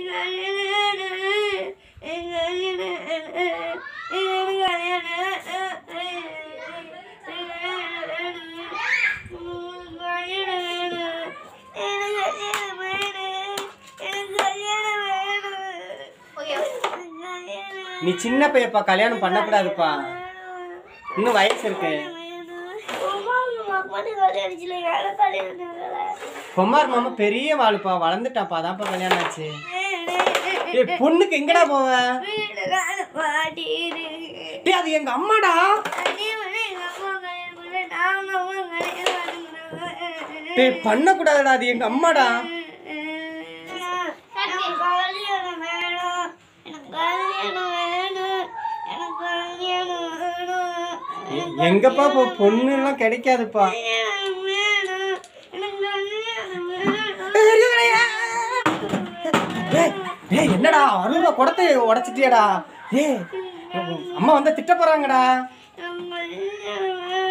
நீ சின்ன பையப்பா கல்யாணம் பண்ணக்கூடாதுப்பா இன்னும் வயசு இருக்கு குமார் மாமா பெரிய வாளுப்பா வளர்ந்துட்டாப்பா அதான்ப்பா கல்யாணம் ஆச்சு ஏய் பொண்ணுக்கு எங்கடா போவ டேய் அது எங்க அம்மாடா டேய் பண்ணக்கூடாதுடா அது எங்க அம்மாடா எ- எங்கப்பா இப்போ பொண்ணு எல்லாம் கிடைக்காதுப்பா டேய், டேய் என்னடா அருவா குடத்தை உடைச்சிட்டியாடா ஏய் அம்மா வந்தா திட்ட போறாங்கடா